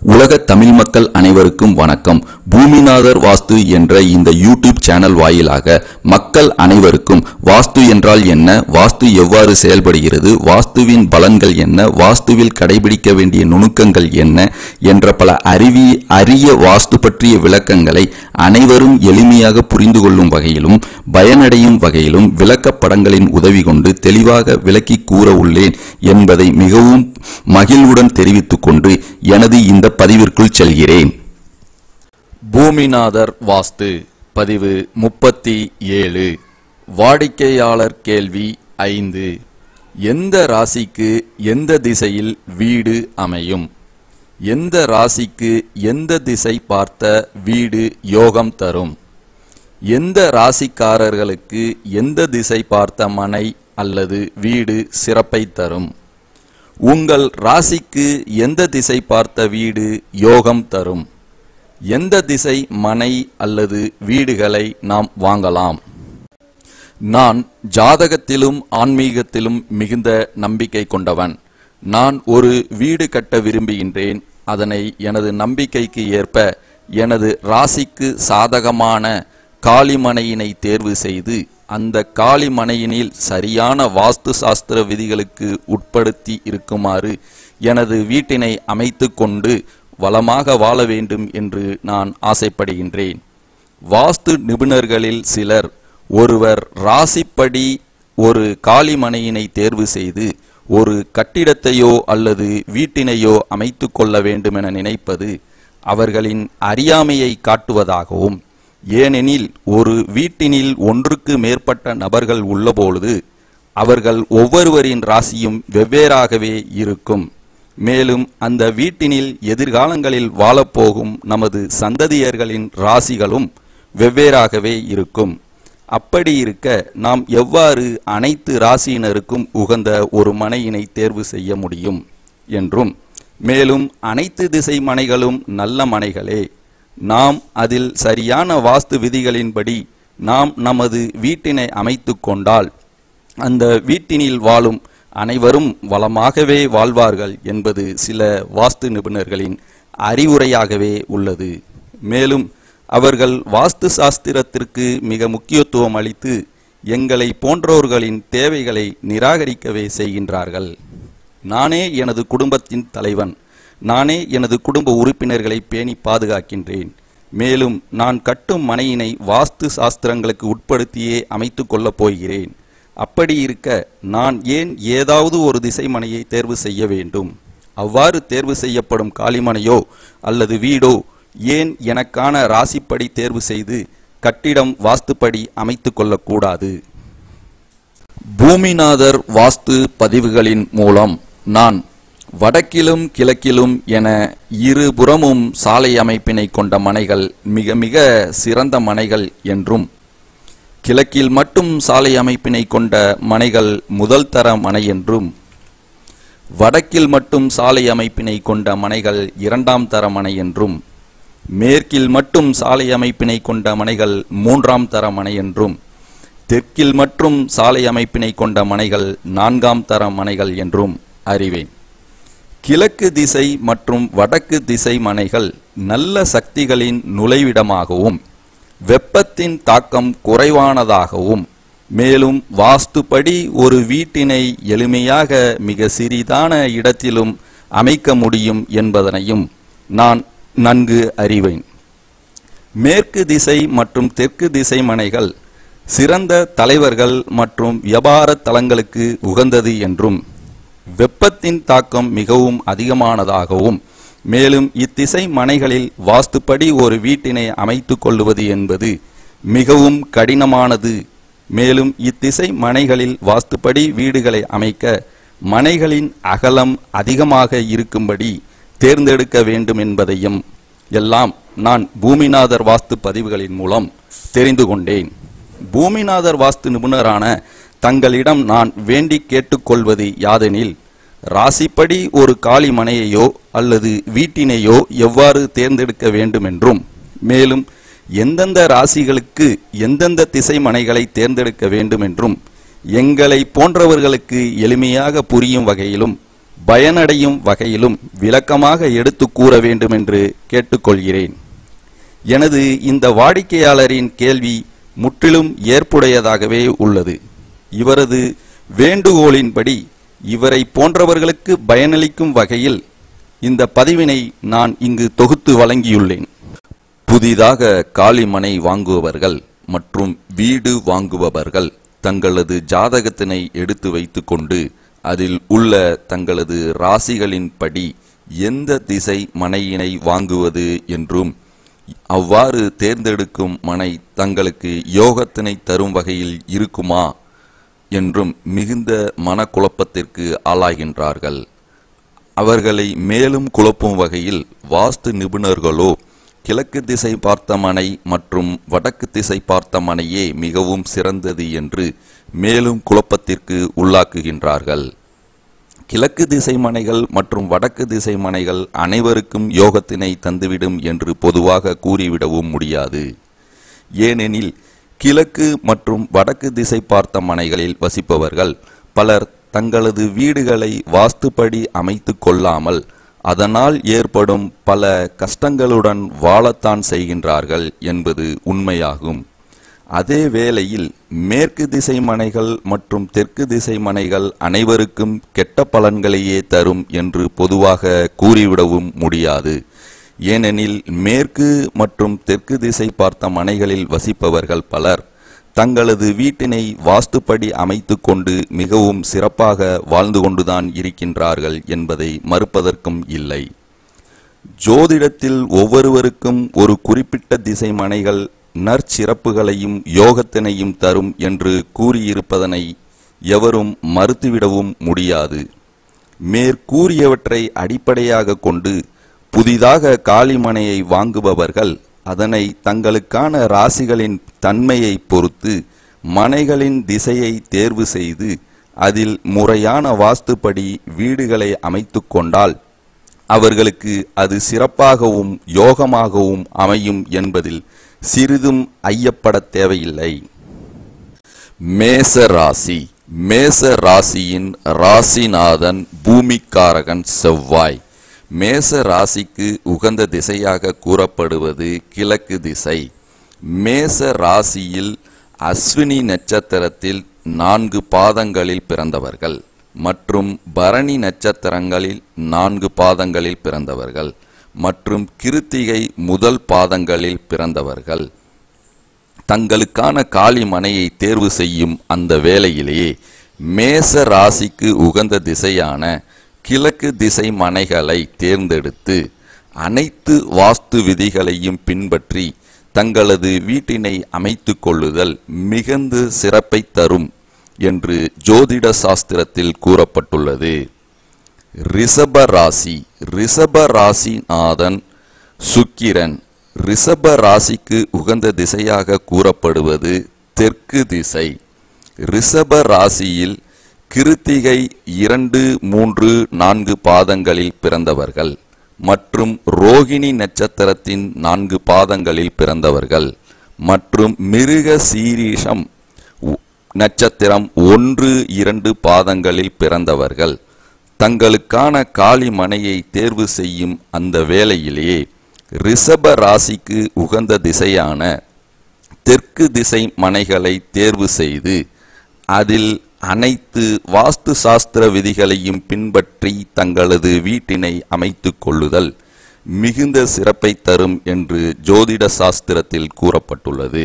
உலக தமிழ் மக்கள் அனைவருக்கும் வணக்கம் பூமிநாதர் வாஸ்து என்ற இந்த யூடியூப் சேனல் வாயிலாக மக்கள் அனைவருக்கும் வாஸ்து என்றால் என்ன வாஸ்து எவ்வாறு செயல்படுகிறது வாஸ்துவின் பலன்கள் என்ன வாஸ்துவில் கடைபிடிக்க வேண்டிய நுணுக்கங்கள் என்ன என்ற பல அறிவி அரிய வாஸ்து பற்றிய விளக்கங்களை அனைவரும் எளிமையாக புரிந்து கொள்ளும் வகையிலும் பயனடையும் வகையிலும் விளக்கப்படங்களின் உதவி கொண்டு தெளிவாக விளக்கி கூற உள்ளேன் என்பதை மிகவும் மகிழ்வுடன் தெரிவித்துக் கொண்டு எனது இந்த பதிவிற்குள் செல்கிறேன் பூமிநாதர் வாஸ்து பதிவு முப்பத்தி ஏழு வாடிக்கையாளர் கேள்வி ஐந்து எந்த ராசிக்கு எந்த திசையில் வீடு அமையும் எந்த ராசிக்கு எந்த திசை பார்த்த வீடு யோகம் தரும் எந்த ராசிக்காரர்களுக்கு எந்த திசை பார்த்த மனை அல்லது வீடு சிறப்பை தரும் உங்கள் ராசிக்கு எந்த திசை பார்த்த வீடு யோகம் தரும் எந்த திசை மனை அல்லது வீடுகளை நாம் வாங்கலாம் நான் ஜாதகத்திலும் ஆன்மீகத்திலும் மிகுந்த நம்பிக்கை கொண்டவன் நான் ஒரு வீடு கட்ட விரும்புகின்றேன் அதனை எனது நம்பிக்கைக்கு ஏற்ப எனது ராசிக்கு சாதகமான காளிமனையினை தேர்வு செய்து அந்த காளிமனையினில் சரியான வாஸ்து சாஸ்திர விதிகளுக்கு உட்படுத்தி இருக்குமாறு எனது வீட்டினை அமைத்து கொண்டு வளமாக வாழ வேண்டும் என்று நான் ஆசைப்படுகின்றேன் வாஸ்து நிபுணர்களில் சிலர் ஒருவர் ராசிப்படி ஒரு காளிமனையினை தேர்வு செய்து ஒரு கட்டிடத்தையோ அல்லது வீட்டினையோ அமைத்து கொள்ள வேண்டுமென நினைப்பது அவர்களின் அறியாமையை காட்டுவதாகவும் ஏனெனில் ஒரு வீட்டினில் ஒன்றுக்கு மேற்பட்ட நபர்கள் உள்ளபொழுது அவர்கள் ஒவ்வொருவரின் ராசியும் வெவ்வேறாகவே இருக்கும் மேலும் அந்த வீட்டினில் எதிர்காலங்களில் வாழப்போகும் நமது சந்ததியர்களின் ராசிகளும் வெவ்வேறாகவே இருக்கும் அப்படி இருக்க நாம் எவ்வாறு அனைத்து ராசியினருக்கும் உகந்த ஒரு மனையினை தேர்வு செய்ய முடியும் என்றும் மேலும் அனைத்து திசை மனைகளும் நல்ல மனைகளே நாம் அதில் சரியான வாஸ்து விதிகளின்படி நாம் நமது வீட்டினை அமைத்து கொண்டால் அந்த வீட்டினில் வாழும் அனைவரும் வளமாகவே வாழ்வார்கள் என்பது சில வாஸ்து நிபுணர்களின் அறிவுரையாகவே உள்ளது மேலும் அவர்கள் வாஸ்து சாஸ்திரத்திற்கு மிக முக்கியத்துவம் அளித்து எங்களை போன்றோர்களின் தேவைகளை நிராகரிக்கவே செய்கின்றார்கள் நானே எனது குடும்பத்தின் தலைவன் நானே எனது குடும்ப உறுப்பினர்களை பேணி பாதுகாக்கின்றேன் மேலும் நான் கட்டும் மனையினை வாஸ்து சாஸ்திரங்களுக்கு உட்படுத்தியே அமைத்து கொள்ளப் போகிறேன் அப்படி இருக்க நான் ஏன் ஏதாவது ஒரு திசை மனையை தேர்வு செய்ய வேண்டும் அவ்வாறு தேர்வு செய்யப்படும் காலிமனையோ அல்லது வீடோ ஏன் எனக்கான ராசிப்படி தேர்வு செய்து கட்டிடம் வாஸ்துப்படி அமைத்து கொள்ளக்கூடாது பூமிநாதர் வாஸ்து பதிவுகளின் மூலம் நான் வடக்கிலும் கிழக்கிலும் என இருபுறமும் சாலை அமைப்பினை கொண்ட மனைகள் மிக மிக சிறந்த மனைகள் என்றும் கிழக்கில் மட்டும் சாலை அமைப்பினை கொண்ட மனைகள் முதல் தர மனை என்றும் வடக்கில் மட்டும் சாலை அமைப்பினை கொண்ட மனைகள் இரண்டாம் தர மனை என்றும் மேற்கில் மட்டும் சாலை அமைப்பினை கொண்ட மனைகள் மூன்றாம் தர மனை என்றும் தெற்கில் மற்றும் சாலை அமைப்பினை கொண்ட மனைகள் நான்காம் தர மனைகள் என்றும் அறிவேன் கிழக்கு திசை மற்றும் வடக்கு திசை மனைகள் நல்ல சக்திகளின் நுழைவிடமாகவும் வெப்பத்தின் தாக்கம் குறைவானதாகவும் மேலும் வாஸ்துப்படி ஒரு வீட்டினை எளிமையாக மிக சிறிதான இடத்திலும் அமைக்க முடியும் என்பதனையும் நான் நன்கு அறிவேன் மேற்கு திசை மற்றும் தெற்கு திசை மனைகள் சிறந்த தலைவர்கள் மற்றும் வியாபார தலங்களுக்கு உகந்தது என்றும் வெப்பத்தின் தாக்கம் மிகவும் அதிகமானதாகவும் மேலும் இத்திசை மனைகளில் வாஸ்துப்படி ஒரு வீட்டினை அமைத்து கொள்வது என்பது மிகவும் கடினமானது மேலும் இத்திசை மனைகளில் வாஸ்துப்படி வீடுகளை அமைக்க மனைகளின் அகலம் அதிகமாக இருக்கும்படி தேர்ந்தெடுக்க வேண்டும் என்பதையும் எல்லாம் நான் பூமிநாதர் வாஸ்து பதிவுகளின் மூலம் தெரிந்து கொண்டேன் பூமிநாதர் வாஸ்து நிபுணரான தங்களிடம் நான் வேண்டி கேட்டுக்கொள்வது யாதெனில் ராசிப்படி ஒரு காலி மனையையோ அல்லது வீட்டினையோ எவ்வாறு தேர்ந்தெடுக்க வேண்டும் என்றும் மேலும் எந்தெந்த ராசிகளுக்கு எந்தெந்த திசை மனைகளை தேர்ந்தெடுக்க வேண்டும் என்றும் எங்களை போன்றவர்களுக்கு எளிமையாக புரியும் வகையிலும் பயனடையும் வகையிலும் விளக்கமாக எடுத்து கூற வேண்டும் என்று கேட்டுக்கொள்கிறேன் எனது இந்த வாடிக்கையாளரின் கேள்வி முற்றிலும் ஏற்புடையதாகவே உள்ளது இவரது வேண்டுகோளின்படி இவரை போன்றவர்களுக்கு பயனளிக்கும் வகையில் இந்த பதிவினை நான் இங்கு தொகுத்து வழங்கியுள்ளேன் புதிதாக காலிமனை வாங்குபவர்கள் மற்றும் வீடு வாங்குபவர்கள் தங்களது ஜாதகத்தினை எடுத்து வைத்துக்கொண்டு அதில் உள்ள தங்களது ராசிகளின்படி எந்த திசை மனையினை வாங்குவது என்றும் அவ்வாறு தேர்ந்தெடுக்கும் மனை தங்களுக்கு யோகத்தினை தரும் வகையில் இருக்குமா என்றும் மிகுந்த மனக்குழப்பத்திற்கு ஆளாகின்றார்கள் அவர்களை மேலும் குழப்பும் வகையில் வாஸ்து நிபுணர்களோ கிழக்கு திசை பார்த்த மனை மற்றும் வடக்கு திசை பார்த்த மனையே மிகவும் சிறந்தது என்று மேலும் குழப்பத்திற்கு உள்ளாக்குகின்றார்கள் கிழக்கு திசை மனைகள் மற்றும் வடக்கு திசை மனைகள் அனைவருக்கும் யோகத்தினை தந்துவிடும் என்று பொதுவாக கூறிவிடவும் முடியாது ஏனெனில் கிழக்கு மற்றும் வடக்கு திசை பார்த்த மனைகளில் வசிப்பவர்கள் பலர் தங்களது வீடுகளை வாஸ்துப்படி அமைத்து கொள்ளாமல் அதனால் ஏற்படும் பல கஷ்டங்களுடன் வாழத்தான் செய்கின்றார்கள் என்பது உண்மையாகும் அதே வேளையில் மேற்கு திசை மனைகள் மற்றும் தெற்கு திசை மனைகள் அனைவருக்கும் கெட்ட பலன்களையே தரும் என்று பொதுவாக கூறிவிடவும் முடியாது ஏனெனில் மேற்கு மற்றும் தெற்கு திசை பார்த்த மனைகளில் வசிப்பவர்கள் பலர் தங்களது வீட்டினை வாஸ்துப்படி அமைத்து கொண்டு மிகவும் சிறப்பாக வாழ்ந்து கொண்டுதான் இருக்கின்றார்கள் என்பதை மறுப்பதற்கும் இல்லை ஜோதிடத்தில் ஒவ்வொருவருக்கும் ஒரு குறிப்பிட்ட திசை மனைகள் நற்சிறப்புகளையும் யோகத்தினையும் தரும் என்று கூறியிருப்பதனை எவரும் மறுத்துவிடவும் முடியாது மேற்கூறியவற்றை அடிப்படையாக கொண்டு புதிதாக காளிமனையை வாங்குபவர்கள் அதனை தங்களுக்கான ராசிகளின் தன்மையை பொறுத்து மனைகளின் திசையை தேர்வு செய்து அதில் முறையான வாஸ்துப்படி வீடுகளை அமைத்து கொண்டால் அவர்களுக்கு அது சிறப்பாகவும் யோகமாகவும் அமையும் என்பதில் சிறிதும் ஐயப்பட தேவையில்லை மேச ராசி மேச ராசியின் ராசிநாதன் பூமிக்காரகன் செவ்வாய் மேச ராசிக்கு உகந்த திசையாக கூறப்படுவது கிழக்கு திசை மேச ராசியில் அஸ்வினி நட்சத்திரத்தில் நான்கு பாதங்களில் பிறந்தவர்கள் மற்றும் பரணி நட்சத்திரங்களில் நான்கு பாதங்களில் பிறந்தவர்கள் மற்றும் கிருத்திகை முதல் பாதங்களில் பிறந்தவர்கள் தங்களுக்கான காலி மனையை தேர்வு செய்யும் அந்த வேளையிலேயே மேச ராசிக்கு உகந்த திசையான கிழக்கு திசை மனைகளை தேர்ந்தெடுத்து அனைத்து வாஸ்து விதிகளையும் பின்பற்றி தங்களது வீட்டினை அமைத்து கொள்ளுதல் மிகுந்து சிறப்பை தரும் என்று ஜோதிட சாஸ்திரத்தில் கூறப்பட்டுள்ளது ரிஷப ராசி ரிஷப ராசிநாதன் சுக்கிரன் ரிஷப ராசிக்கு உகந்த திசையாக கூறப்படுவது தெற்கு திசை ரிஷப ராசியில் கிருத்திகை இரண்டு மூன்று நான்கு பாதங்களில் பிறந்தவர்கள் மற்றும் ரோகிணி நட்சத்திரத்தின் நான்கு பாதங்களில் பிறந்தவர்கள் மற்றும் மிருக சீரீஷம் உ- நட்சத்திரம் ஒன்று இரண்டு பாதங்களில் பிறந்தவர்கள் தங்களுக்கான காலி மனையை தேர்வு செய்யும் அந்த வேளையிலேயே ரிஷப ராசிக்கு உகந்த திசையான தெற்கு திசை மனைகளை தேர்வு செய்து அதில் அனைத்து வாஸ்து சாஸ்திர விதிகளையும் பின்பற்றி தங்களது வீட்டினை அமைத்துக் கொள்ளுதல் மிகுந்த சிறப்பை தரும் என்று ஜோதிட சாஸ்திரத்தில் கூறப்பட்டுள்ளது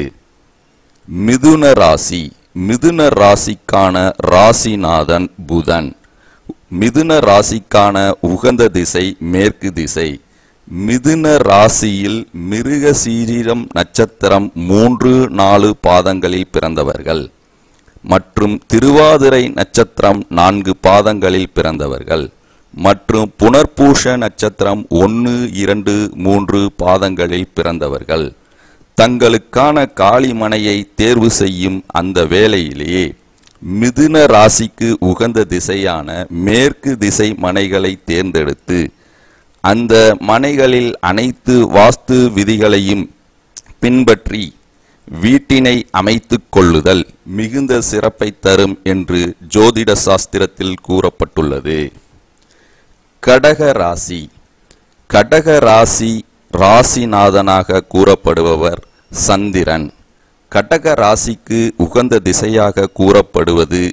மிதுன ராசி மிதுன ராசிக்கான ராசிநாதன் புதன் மிதுன ராசிக்கான உகந்த திசை மேற்கு திசை மிதுன ராசியில் மிருக சீரிரம் நட்சத்திரம் மூன்று நாலு பாதங்களில் பிறந்தவர்கள் மற்றும் திருவாதிரை நட்சத்திரம் நான்கு பாதங்களில் பிறந்தவர்கள் மற்றும் புனர்பூஷ நட்சத்திரம் ஒன்று இரண்டு மூன்று பாதங்களில் பிறந்தவர்கள் தங்களுக்கான காளிமனையை தேர்வு செய்யும் அந்த வேளையிலேயே மிதுன ராசிக்கு உகந்த திசையான மேற்கு திசை மனைகளை தேர்ந்தெடுத்து அந்த மனைகளில் அனைத்து வாஸ்து விதிகளையும் பின்பற்றி வீட்டினை அமைத்துக் கொள்ளுதல் மிகுந்த சிறப்பை தரும் என்று ஜோதிட சாஸ்திரத்தில் கூறப்பட்டுள்ளது கடக ராசி கடக ராசி ராசிநாதனாக கூறப்படுபவர் சந்திரன் கடக ராசிக்கு உகந்த திசையாக கூறப்படுவது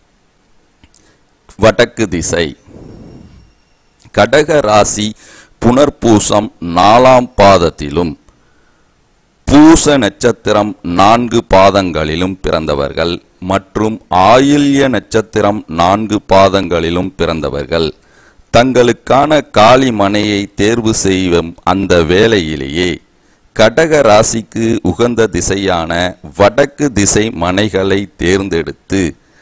வடக்கு திசை கடக ராசி புனர்பூசம் நாலாம் பாதத்திலும் பூச நட்சத்திரம் நான்கு பாதங்களிலும் பிறந்தவர்கள் மற்றும் ஆயில்ய நட்சத்திரம் நான்கு பாதங்களிலும் பிறந்தவர்கள் தங்களுக்கான காளி மனையை தேர்வு செய்யும் அந்த வேளையிலேயே கடக ராசிக்கு உகந்த திசையான வடக்கு திசை மனைகளை தேர்ந்தெடுத்து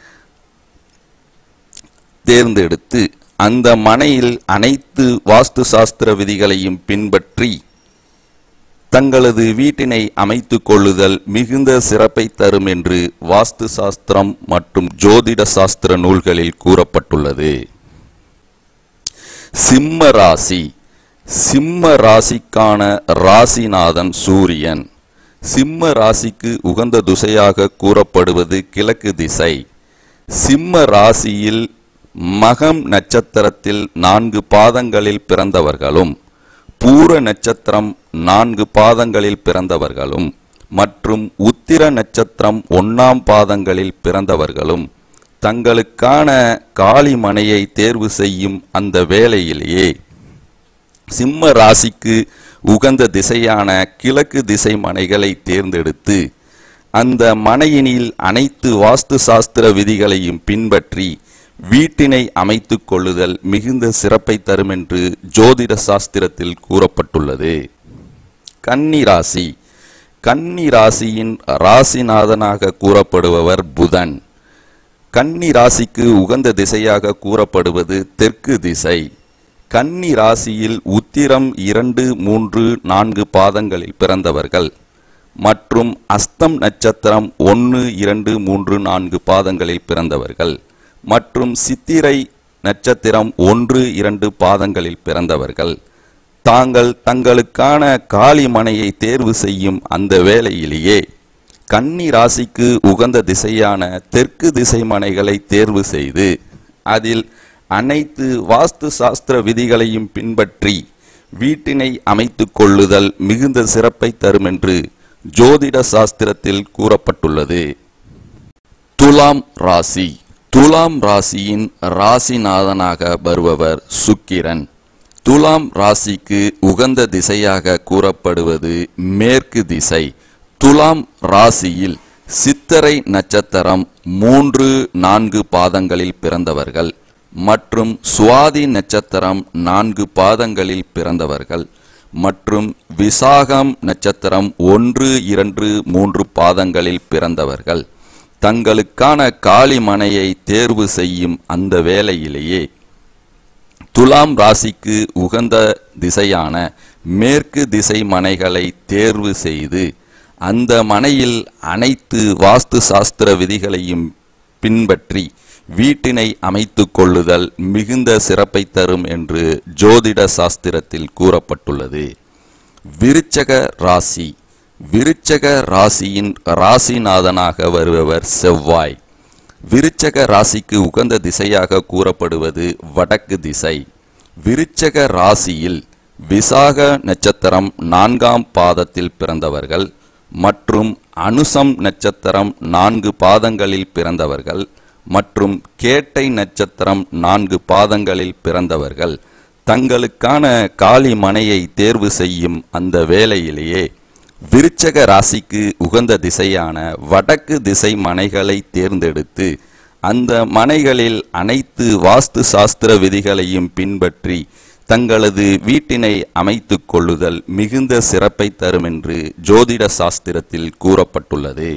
தேர்ந்தெடுத்து அந்த மனையில் அனைத்து வாஸ்து சாஸ்திர விதிகளையும் பின்பற்றி தங்களது வீட்டினை அமைத்துக் கொள்ளுதல் மிகுந்த சிறப்பை தரும் என்று வாஸ்து சாஸ்திரம் மற்றும் ஜோதிட சாஸ்திர நூல்களில் கூறப்பட்டுள்ளது சிம்ம ராசி சிம்ம ராசிக்கான ராசிநாதன் சூரியன் சிம்ம ராசிக்கு உகந்த திசையாக கூறப்படுவது கிழக்கு திசை சிம்ம ராசியில் மகம் நட்சத்திரத்தில் நான்கு பாதங்களில் பிறந்தவர்களும் பூர நட்சத்திரம் நான்கு பாதங்களில் பிறந்தவர்களும் மற்றும் உத்திர நட்சத்திரம் ஒன்னாம் பாதங்களில் பிறந்தவர்களும் தங்களுக்கான காளி மனையை தேர்வு செய்யும் அந்த வேளையிலேயே சிம்ம ராசிக்கு உகந்த திசையான கிழக்கு திசை மனைகளை தேர்ந்தெடுத்து அந்த மனையினில் அனைத்து வாஸ்து சாஸ்திர விதிகளையும் பின்பற்றி வீட்டினை அமைத்துக் கொள்ளுதல் மிகுந்த சிறப்பை தரும் என்று ஜோதிட சாஸ்திரத்தில் கூறப்பட்டுள்ளது கன்னி ராசி கன்னி ராசியின் ராசிநாதனாக கூறப்படுபவர் புதன் கன்னி ராசிக்கு உகந்த திசையாக கூறப்படுவது தெற்கு திசை கன்னி ராசியில் உத்திரம் இரண்டு மூன்று நான்கு பாதங்களில் பிறந்தவர்கள் மற்றும் அஸ்தம் நட்சத்திரம் ஒன்று இரண்டு மூன்று நான்கு பாதங்களில் பிறந்தவர்கள் மற்றும் சித்திரை நட்சத்திரம் ஒன்று இரண்டு பாதங்களில் பிறந்தவர்கள் தாங்கள் தங்களுக்கான காளி மனையை தேர்வு செய்யும் அந்த வேளையிலேயே கன்னி ராசிக்கு உகந்த திசையான தெற்கு திசை மனைகளை தேர்வு செய்து அதில் அனைத்து வாஸ்து சாஸ்திர விதிகளையும் பின்பற்றி வீட்டினை அமைத்துக் கொள்ளுதல் மிகுந்த சிறப்பை தரும் என்று ஜோதிட சாஸ்திரத்தில் கூறப்பட்டுள்ளது துலாம் ராசி துலாம் ராசியின் ராசிநாதனாக வருபவர் சுக்கிரன் துலாம் ராசிக்கு உகந்த திசையாக கூறப்படுவது மேற்கு திசை துலாம் ராசியில் சித்தரை நட்சத்திரம் மூன்று நான்கு பாதங்களில் பிறந்தவர்கள் மற்றும் சுவாதி நட்சத்திரம் நான்கு பாதங்களில் பிறந்தவர்கள் மற்றும் விசாகம் நட்சத்திரம் ஒன்று இரண்டு மூன்று பாதங்களில் பிறந்தவர்கள் தங்களுக்கான காளி மனையை தேர்வு செய்யும் அந்த வேளையிலேயே துலாம் ராசிக்கு உகந்த திசையான மேற்கு திசை மனைகளை தேர்வு செய்து அந்த மனையில் அனைத்து வாஸ்து சாஸ்திர விதிகளையும் பின்பற்றி வீட்டினை அமைத்துக் கொள்ளுதல் மிகுந்த சிறப்பை தரும் என்று ஜோதிட சாஸ்திரத்தில் கூறப்பட்டுள்ளது விருச்சக ராசி விருச்சக ராசியின் ராசிநாதனாக வருபவர் செவ்வாய் விருச்சக ராசிக்கு உகந்த திசையாக கூறப்படுவது வடக்கு திசை விருச்சக ராசியில் விசாக நட்சத்திரம் நான்காம் பாதத்தில் பிறந்தவர்கள் மற்றும் அனுசம் நட்சத்திரம் நான்கு பாதங்களில் பிறந்தவர்கள் மற்றும் கேட்டை நட்சத்திரம் நான்கு பாதங்களில் பிறந்தவர்கள் தங்களுக்கான காளி மனையை தேர்வு செய்யும் அந்த வேளையிலேயே விருச்சக ராசிக்கு உகந்த திசையான வடக்கு திசை மனைகளை தேர்ந்தெடுத்து அந்த மனைகளில் அனைத்து வாஸ்து சாஸ்திர விதிகளையும் பின்பற்றி தங்களது வீட்டினை அமைத்துக் கொள்ளுதல் மிகுந்த சிறப்பை தரும் என்று ஜோதிட சாஸ்திரத்தில் கூறப்பட்டுள்ளது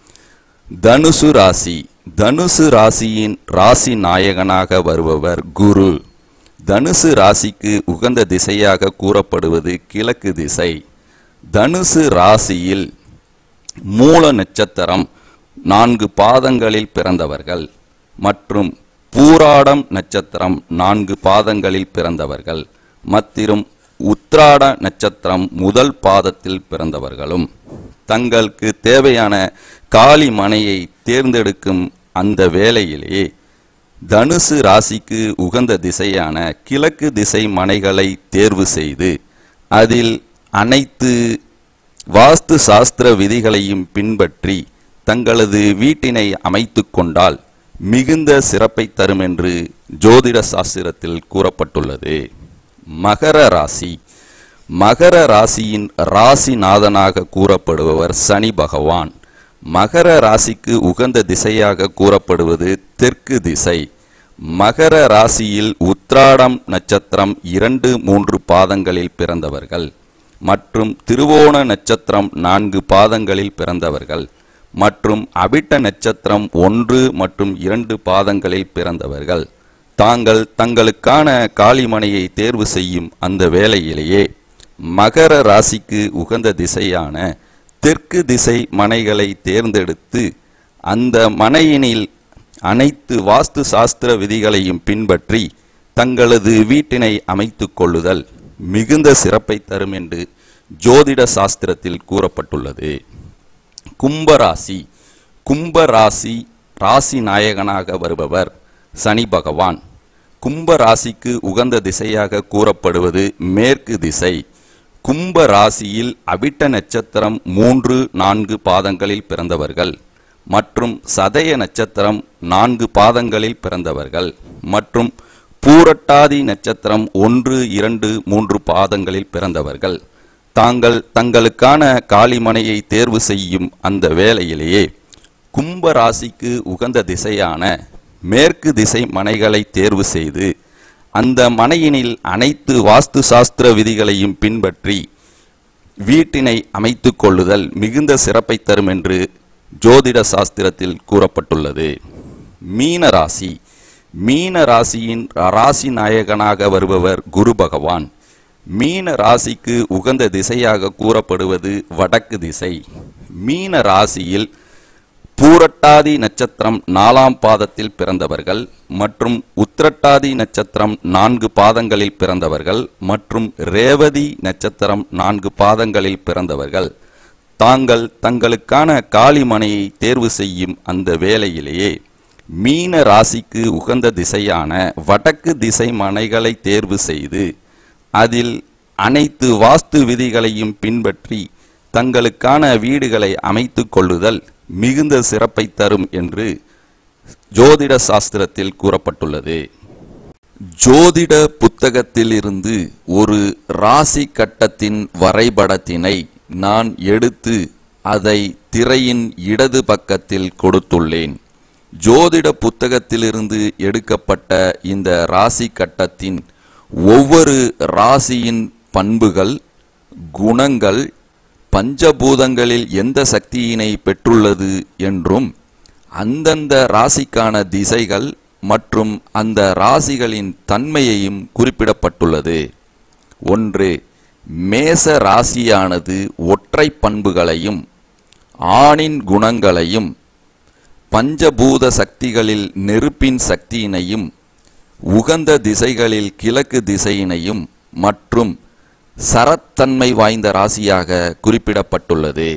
தனுசு ராசி தனுசு ராசியின் ராசி நாயகனாக வருபவர் குரு தனுசு ராசிக்கு உகந்த திசையாக கூறப்படுவது கிழக்கு திசை தனுசு ராசியில் மூல நட்சத்திரம் நான்கு பாதங்களில் பிறந்தவர்கள் மற்றும் பூராடம் நட்சத்திரம் நான்கு பாதங்களில் பிறந்தவர்கள் மத்திரும் உத்ராட நட்சத்திரம் முதல் பாதத்தில் பிறந்தவர்களும் தங்களுக்கு தேவையான காளி மனையை தேர்ந்தெடுக்கும் அந்த வேளையிலேயே தனுசு ராசிக்கு உகந்த திசையான கிழக்கு திசை மனைகளை தேர்வு செய்து அதில் அனைத்து வாஸ்து சாஸ்திர விதிகளையும் பின்பற்றி தங்களது வீட்டினை அமைத்து கொண்டால் மிகுந்த சிறப்பை தரும் என்று ஜோதிட சாஸ்திரத்தில் கூறப்பட்டுள்ளது மகர ராசி மகர ராசியின் ராசிநாதனாக கூறப்படுபவர் சனி பகவான் மகர ராசிக்கு உகந்த திசையாக கூறப்படுவது தெற்கு திசை மகர ராசியில் உத்ராடம் நட்சத்திரம் இரண்டு மூன்று பாதங்களில் பிறந்தவர்கள் மற்றும் திருவோண நட்சத்திரம் நான்கு பாதங்களில் பிறந்தவர்கள் மற்றும் அபிட்ட நட்சத்திரம் ஒன்று மற்றும் இரண்டு பாதங்களில் பிறந்தவர்கள் தாங்கள் தங்களுக்கான காளிமனையை தேர்வு செய்யும் அந்த வேளையிலேயே மகர ராசிக்கு உகந்த திசையான தெற்கு திசை மனைகளை தேர்ந்தெடுத்து அந்த மனையினில் அனைத்து வாஸ்து சாஸ்திர விதிகளையும் பின்பற்றி தங்களது வீட்டினை அமைத்துக் கொள்ளுதல் மிகுந்த சிறப்பை தரும் என்று ஜோதிட சாஸ்திரத்தில் கூறப்பட்டுள்ளது கும்பராசி கும்பராசி ராசி நாயகனாக வருபவர் சனி பகவான் கும்ப ராசிக்கு உகந்த திசையாக கூறப்படுவது மேற்கு திசை கும்ப ராசியில் அவிட்ட நட்சத்திரம் மூன்று நான்கு பாதங்களில் பிறந்தவர்கள் மற்றும் சதய நட்சத்திரம் நான்கு பாதங்களில் பிறந்தவர்கள் மற்றும் பூரட்டாதி நட்சத்திரம் ஒன்று இரண்டு மூன்று பாதங்களில் பிறந்தவர்கள் தாங்கள் தங்களுக்கான காளிமனையை தேர்வு செய்யும் அந்த வேளையிலேயே கும்ப ராசிக்கு உகந்த திசையான மேற்கு திசை மனைகளை தேர்வு செய்து அந்த மனையினில் அனைத்து வாஸ்து சாஸ்திர விதிகளையும் பின்பற்றி வீட்டினை அமைத்துக் கொள்ளுதல் மிகுந்த சிறப்பை தரும் என்று ஜோதிட சாஸ்திரத்தில் கூறப்பட்டுள்ளது மீன ராசி மீன ராசியின் ராசி நாயகனாக வருபவர் குரு பகவான் மீன ராசிக்கு உகந்த திசையாக கூறப்படுவது வடக்கு திசை மீன ராசியில் பூரட்டாதி நட்சத்திரம் நாலாம் பாதத்தில் பிறந்தவர்கள் மற்றும் உத்திரட்டாதி நட்சத்திரம் நான்கு பாதங்களில் பிறந்தவர்கள் மற்றும் ரேவதி நட்சத்திரம் நான்கு பாதங்களில் பிறந்தவர்கள் தாங்கள் தங்களுக்கான காளிமனையை தேர்வு செய்யும் அந்த வேளையிலேயே மீன ராசிக்கு உகந்த திசையான வடக்கு திசை மனைகளை தேர்வு செய்து அதில் அனைத்து வாஸ்து விதிகளையும் பின்பற்றி தங்களுக்கான வீடுகளை அமைத்துக் கொள்ளுதல் மிகுந்த சிறப்பை தரும் என்று ஜோதிட சாஸ்திரத்தில் கூறப்பட்டுள்ளது ஜோதிட புத்தகத்தில் இருந்து ஒரு ராசி கட்டத்தின் வரைபடத்தினை நான் எடுத்து அதை திரையின் இடது பக்கத்தில் கொடுத்துள்ளேன் ஜோதிட புத்தகத்திலிருந்து எடுக்கப்பட்ட இந்த ராசி கட்டத்தின் ஒவ்வொரு ராசியின் பண்புகள் குணங்கள் பஞ்சபூதங்களில் எந்த சக்தியினை பெற்றுள்ளது என்றும் அந்தந்த ராசிக்கான திசைகள் மற்றும் அந்த ராசிகளின் தன்மையையும் குறிப்பிடப்பட்டுள்ளது ஒன்று மேச ராசியானது ஒற்றை பண்புகளையும் ஆணின் குணங்களையும் பஞ்சபூத சக்திகளில் நெருப்பின் சக்தியினையும் உகந்த திசைகளில் கிழக்கு திசையினையும் மற்றும் சரத்தன்மை வாய்ந்த ராசியாக குறிப்பிடப்பட்டுள்ளது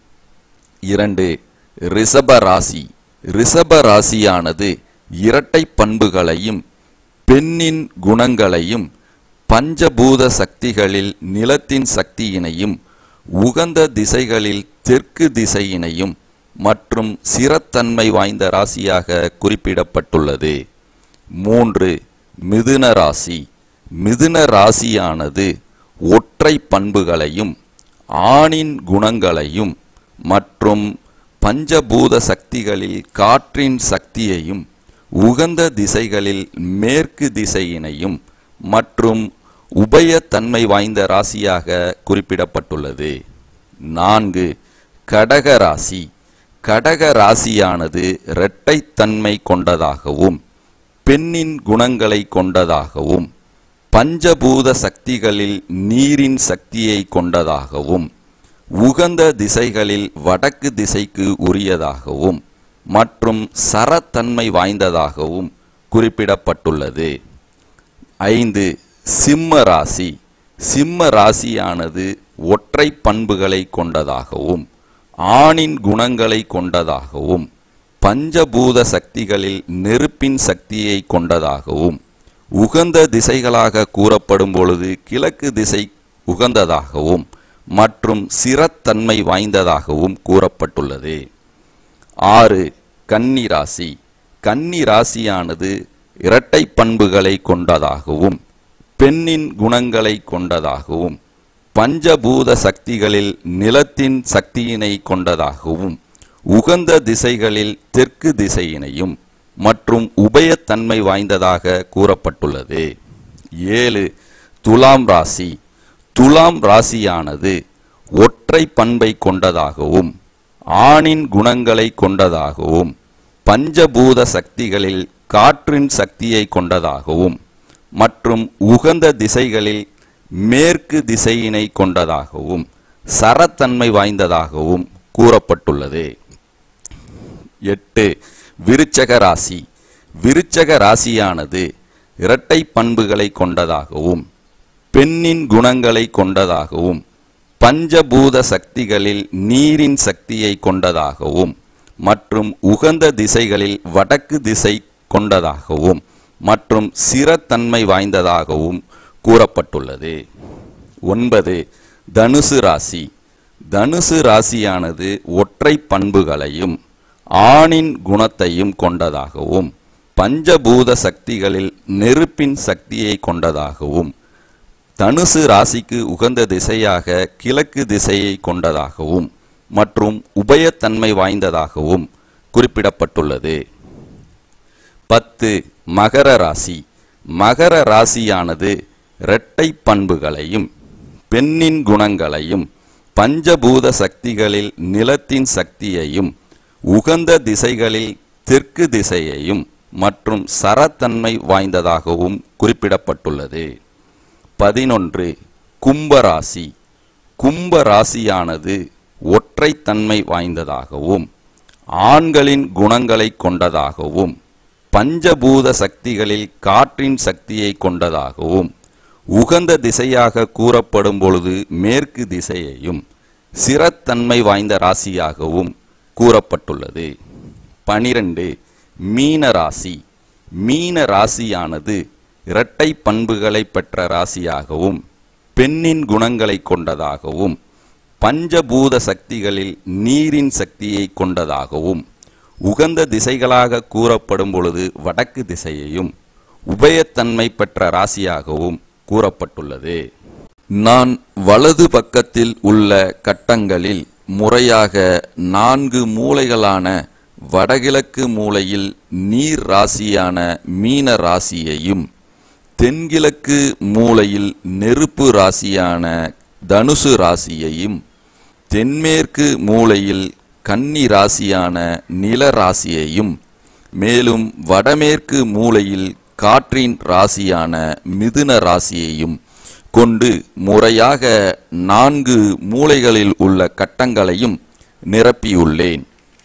இரண்டு ரிஷப ராசி ரிஷப ராசியானது இரட்டை பண்புகளையும் பெண்ணின் குணங்களையும் பஞ்சபூத சக்திகளில் நிலத்தின் சக்தியினையும் உகந்த திசைகளில் தெற்கு திசையினையும் மற்றும் சிரத்தன்மை வாய்ந்த ராசியாக குறிப்பிடப்பட்டுள்ளது மூன்று மிதுன ராசி மிதுன ராசியானது ஒற்றை பண்புகளையும் ஆணின் குணங்களையும் மற்றும் பஞ்சபூத சக்திகளில் காற்றின் சக்தியையும் உகந்த திசைகளில் மேற்கு திசையினையும் மற்றும் உபயத்தன்மை வாய்ந்த ராசியாக குறிப்பிடப்பட்டுள்ளது நான்கு கடக ராசி கடக ராசியானது இரட்டைத்தன்மை கொண்டதாகவும் பெண்ணின் குணங்களை கொண்டதாகவும் பஞ்சபூத சக்திகளில் நீரின் சக்தியை கொண்டதாகவும் உகந்த திசைகளில் வடக்கு திசைக்கு உரியதாகவும் மற்றும் சரத்தன்மை வாய்ந்ததாகவும் குறிப்பிடப்பட்டுள்ளது ஐந்து சிம்ம ராசி சிம்ம ராசியானது ஒற்றை பண்புகளை கொண்டதாகவும் ஆணின் குணங்களை கொண்டதாகவும் பஞ்சபூத சக்திகளில் நெருப்பின் சக்தியை கொண்டதாகவும் உகந்த திசைகளாக கூறப்படும் பொழுது கிழக்கு திசை உகந்ததாகவும் மற்றும் சிரத்தன்மை வாய்ந்ததாகவும் கூறப்பட்டுள்ளது ஆறு கன்னி ராசி கன்னி ராசியானது இரட்டை பண்புகளை கொண்டதாகவும் பெண்ணின் குணங்களை கொண்டதாகவும் பஞ்சபூத சக்திகளில் நிலத்தின் சக்தியினை கொண்டதாகவும் உகந்த திசைகளில் தெற்கு திசையினையும் மற்றும் உபயத்தன்மை வாய்ந்ததாக கூறப்பட்டுள்ளது ஏழு துலாம் ராசி துலாம் ராசியானது ஒற்றை பண்பை கொண்டதாகவும் ஆணின் குணங்களை கொண்டதாகவும் பஞ்சபூத சக்திகளில் காற்றின் சக்தியை கொண்டதாகவும் மற்றும் உகந்த திசைகளில் மேற்கு திசையினை கொண்டதாகவும் சரத்தன்மை வாய்ந்ததாகவும் கூறப்பட்டுள்ளது எட்டு விருச்சக ராசி விருச்சக ராசியானது இரட்டை பண்புகளை கொண்டதாகவும் பெண்ணின் குணங்களை கொண்டதாகவும் பஞ்சபூத சக்திகளில் நீரின் சக்தியை கொண்டதாகவும் மற்றும் உகந்த திசைகளில் வடக்கு திசை கொண்டதாகவும் மற்றும் சிரத்தன்மை வாய்ந்ததாகவும் கூறப்பட்டுள்ளது ஒன்பது தனுசு ராசி தனுசு ராசியானது ஒற்றை பண்புகளையும் ஆணின் குணத்தையும் கொண்டதாகவும் பஞ்சபூத சக்திகளில் நெருப்பின் சக்தியை கொண்டதாகவும் தனுசு ராசிக்கு உகந்த திசையாக கிழக்கு திசையை கொண்டதாகவும் மற்றும் உபயத்தன்மை வாய்ந்ததாகவும் குறிப்பிடப்பட்டுள்ளது பத்து மகர ராசி மகர ராசியானது இரட்டை பண்புகளையும் பெண்ணின் குணங்களையும் பஞ்சபூத சக்திகளில் நிலத்தின் சக்தியையும் உகந்த திசைகளில் தெற்கு திசையையும் மற்றும் சரத்தன்மை வாய்ந்ததாகவும் குறிப்பிடப்பட்டுள்ளது பதினொன்று கும்பராசி கும்பராசியானது ஒற்றைத்தன்மை வாய்ந்ததாகவும் ஆண்களின் குணங்களை கொண்டதாகவும் பஞ்சபூத சக்திகளில் காற்றின் சக்தியை கொண்டதாகவும் உகந்த திசையாக கூறப்படும் பொழுது மேற்கு திசையையும் சிரத்தன்மை வாய்ந்த ராசியாகவும் கூறப்பட்டுள்ளது பனிரெண்டு மீன ராசி மீன ராசியானது இரட்டை பண்புகளை பெற்ற ராசியாகவும் பெண்ணின் குணங்களை கொண்டதாகவும் பஞ்சபூத சக்திகளில் நீரின் சக்தியை கொண்டதாகவும் உகந்த திசைகளாக கூறப்படும் பொழுது வடக்கு திசையையும் உபயத்தன்மை பெற்ற ராசியாகவும் கூறப்பட்டுள்ளது நான் வலது பக்கத்தில் உள்ள கட்டங்களில் முறையாக நான்கு மூலைகளான வடகிழக்கு மூலையில் நீர் ராசியான மீன ராசியையும் தென்கிழக்கு மூலையில் நெருப்பு ராசியான தனுசு ராசியையும் தென்மேற்கு மூலையில் கன்னி ராசியான நில ராசியையும் மேலும் வடமேற்கு மூலையில் காற்றின் ராசியான மிதுன ராசியையும் கொண்டு முறையாக நான்கு மூலைகளில் உள்ள கட்டங்களையும் நிரப்பியுள்ளேன்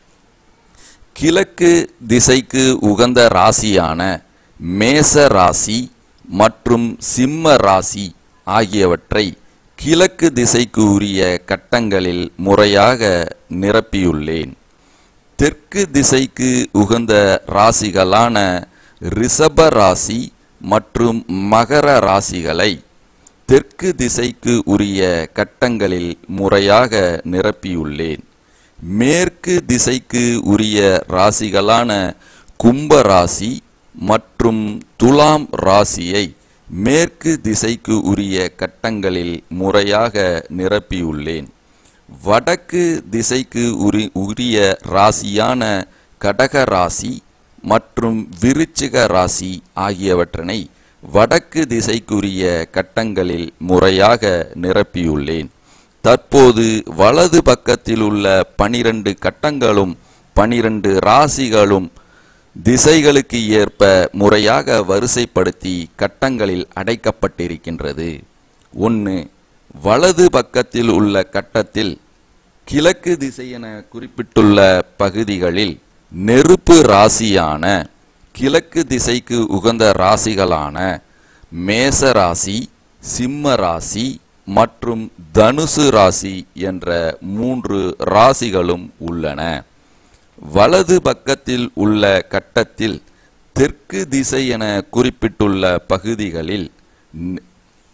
கிழக்கு திசைக்கு உகந்த ராசியான மேச ராசி மற்றும் சிம்ம ராசி ஆகியவற்றை கிழக்கு திசைக்கு உரிய கட்டங்களில் முறையாக நிரப்பியுள்ளேன் தெற்கு திசைக்கு உகந்த ராசிகளான ரிஷப ராசி மற்றும் மகர ராசிகளை தெற்கு திசைக்கு உரிய கட்டங்களில் முறையாக நிரப்பியுள்ளேன் மேற்கு திசைக்கு உரிய ராசிகளான கும்ப ராசி மற்றும் துலாம் ராசியை மேற்கு திசைக்கு உரிய கட்டங்களில் முறையாக நிரப்பியுள்ளேன் வடக்கு திசைக்கு உரி உரிய ராசியான கடக ராசி மற்றும் விருச்சிக ராசி ஆகியவற்றினை வடக்கு திசைக்குரிய கட்டங்களில் முறையாக நிரப்பியுள்ளேன் தற்போது வலது பக்கத்தில் உள்ள பனிரெண்டு கட்டங்களும் பனிரெண்டு ராசிகளும் திசைகளுக்கு ஏற்ப முறையாக வரிசைப்படுத்தி கட்டங்களில் அடைக்கப்பட்டிருக்கின்றது ஒன்று வலது பக்கத்தில் உள்ள கட்டத்தில் கிழக்கு திசை என குறிப்பிட்டுள்ள பகுதிகளில் நெருப்பு ராசியான கிழக்கு திசைக்கு உகந்த ராசிகளான மேச ராசி சிம்ம ராசி மற்றும் தனுசு ராசி என்ற மூன்று ராசிகளும் உள்ளன வலது பக்கத்தில் உள்ள கட்டத்தில் தெற்கு திசை என குறிப்பிட்டுள்ள பகுதிகளில் நி-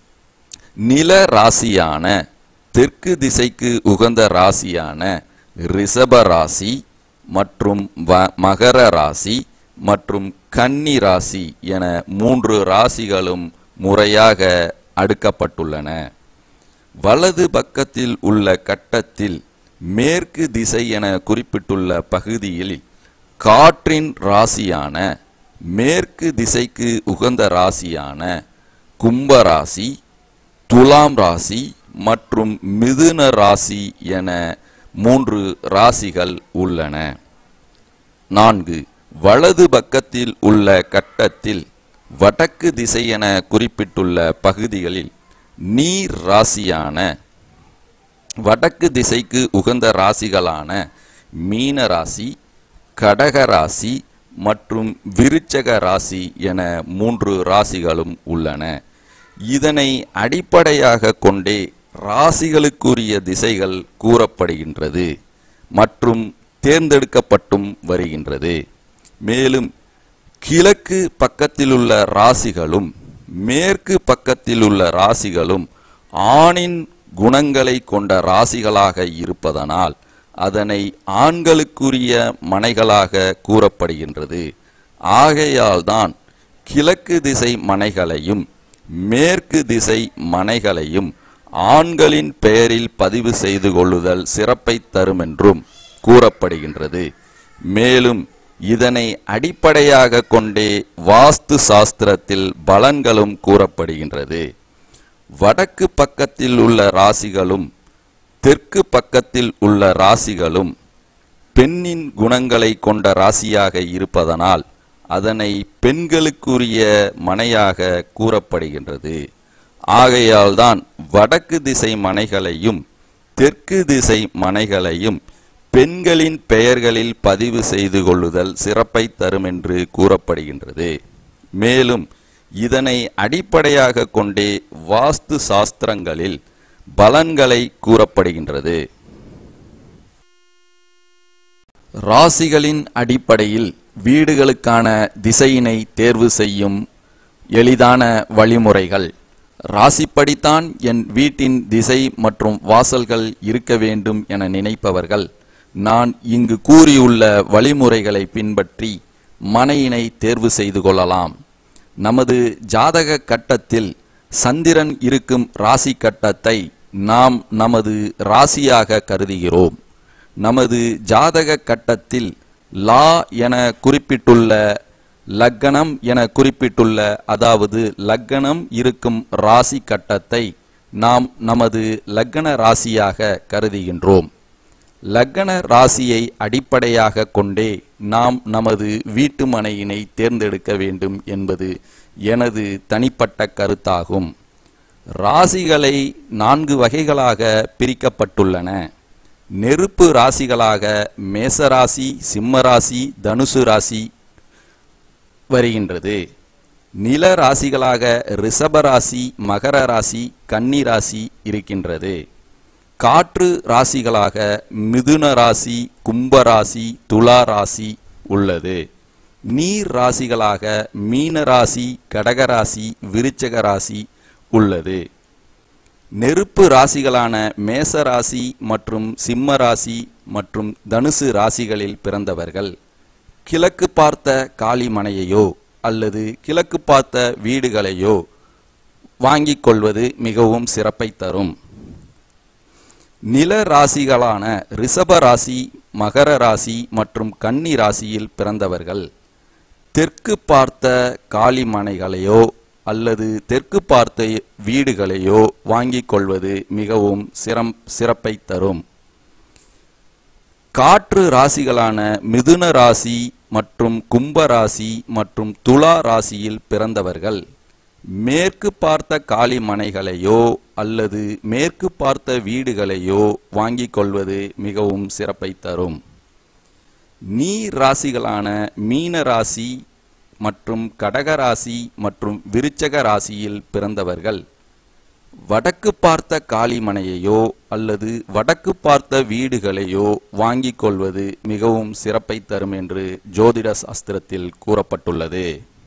நில ராசியான தெற்கு திசைக்கு உகந்த ராசியான ரிஷப ராசி மற்றும் வ- மகர ராசி மற்றும் கன்னி ராசி என மூன்று ராசிகளும் முறையாக அடுக்கப்பட்டுள்ளன வலது பக்கத்தில் உள்ள கட்டத்தில் மேற்கு திசை என குறிப்பிட்டுள்ள பகுதியில் காற்றின் ராசியான மேற்கு திசைக்கு உகந்த ராசியான கும்ப ராசி துலாம் ராசி மற்றும் மிதுன ராசி என மூன்று ராசிகள் உள்ளன நான்கு வலது பக்கத்தில் உள்ள கட்டத்தில் வடக்கு திசை என குறிப்பிட்டுள்ள பகுதிகளில் நீர் ராசியான வடக்கு திசைக்கு உகந்த ராசிகளான மீன ராசி கடக ராசி மற்றும் விருச்சக ராசி என மூன்று ராசிகளும் உள்ளன இதனை அடிப்படையாக கொண்டே ராசிகளுக்குரிய திசைகள் கூறப்படுகின்றது மற்றும் தேர்ந்தெடுக்கப்பட்டும் வருகின்றது மேலும் கிழக்கு பக்கத்திலுள்ள ராசிகளும் மேற்கு பக்கத்திலுள்ள ராசிகளும் ஆணின் குணங்களை கொண்ட ராசிகளாக இருப்பதனால் அதனை ஆண்களுக்குரிய மனைகளாக கூறப்படுகின்றது ஆகையால்தான் கிழக்கு திசை மனைகளையும் மேற்கு திசை மனைகளையும் ஆண்களின் பெயரில் பதிவு செய்து கொள்ளுதல் சிறப்பை தரும் என்றும் கூறப்படுகின்றது மேலும் இதனை அடிப்படையாக கொண்டே வாஸ்து சாஸ்திரத்தில் பலன்களும் கூறப்படுகின்றது வடக்கு பக்கத்தில் உள்ள ராசிகளும் தெற்கு பக்கத்தில் உள்ள ராசிகளும் பெண்ணின் குணங்களை கொண்ட ராசியாக இருப்பதனால் அதனை பெண்களுக்குரிய மனையாக கூறப்படுகின்றது ஆகையால்தான் வடக்கு திசை மனைகளையும் தெற்கு திசை மனைகளையும் பெண்களின் பெயர்களில் பதிவு செய்து கொள்ளுதல் சிறப்பை தரும் என்று கூறப்படுகின்றது மேலும் இதனை அடிப்படையாக கொண்டே வாஸ்து சாஸ்திரங்களில் பலன்களை கூறப்படுகின்றது ராசிகளின் அடிப்படையில் வீடுகளுக்கான திசையினை தேர்வு செய்யும் எளிதான வழிமுறைகள் ராசிப்படித்தான் என் வீட்டின் திசை மற்றும் வாசல்கள் இருக்க வேண்டும் என நினைப்பவர்கள் நான் இங்கு கூறியுள்ள வழிமுறைகளை பின்பற்றி மனையினை தேர்வு செய்து கொள்ளலாம் நமது ஜாதக கட்டத்தில் சந்திரன் இருக்கும் ராசி கட்டத்தை நாம் நமது ராசியாக கருதுகிறோம் நமது ஜாதக கட்டத்தில் லா என குறிப்பிட்டுள்ள லக்கணம் என குறிப்பிட்டுள்ள அதாவது லக்கணம் இருக்கும் ராசி கட்டத்தை நாம் நமது லக்கண ராசியாக கருதுகின்றோம் லக்கண ராசியை அடிப்படையாக கொண்டே நாம் நமது வீட்டு மனையினை தேர்ந்தெடுக்க வேண்டும் என்பது எனது தனிப்பட்ட கருத்தாகும் ராசிகளை நான்கு வகைகளாக பிரிக்கப்பட்டுள்ளன நெருப்பு ராசிகளாக மேசராசி சிம்மராசி தனுசு ராசி வருகின்றது நில ராசிகளாக ரிஷபராசி மகர ராசி கன்னி ராசி இருக்கின்றது காற்று ராசிகளாக மிதுன ராசி கும்ப ராசி துலா ராசி உள்ளது நீர் ராசிகளாக மீன ராசி கடக ராசி விருச்சக ராசி உள்ளது நெருப்பு ராசிகளான மேச ராசி மற்றும் சிம்ம ராசி மற்றும் தனுசு ராசிகளில் பிறந்தவர்கள் கிழக்கு பார்த்த காளிமனையையோ அல்லது கிழக்கு பார்த்த வீடுகளையோ வாங்கிக் கொள்வது மிகவும் சிறப்பை தரும் நில ராசிகளான ரிஷப ராசி மகர ராசி மற்றும் கன்னி ராசியில் பிறந்தவர்கள் தெற்கு பார்த்த காளிமனைகளையோ அல்லது தெற்கு பார்த்த வீடுகளையோ வாங்கிக் கொள்வது மிகவும் சிரம் சிறப்பை தரும் காற்று ராசிகளான மிதுன ராசி மற்றும் கும்ப ராசி மற்றும் துலா ராசியில் பிறந்தவர்கள் மேற்கு பார்த்த காளி மனைகளையோ அல்லது மேற்கு பார்த்த வீடுகளையோ வாங்கிக் கொள்வது மிகவும் சிறப்பை தரும் நீர் ராசிகளான மீன ராசி மற்றும் கடக ராசி மற்றும் விருச்சக ராசியில் பிறந்தவர்கள் வடக்கு பார்த்த காளிமனையையோ அல்லது வடக்கு பார்த்த வீடுகளையோ வாங்கிக் கொள்வது மிகவும் சிறப்பை தரும் என்று ஜோதிட சாஸ்திரத்தில் கூறப்பட்டுள்ளது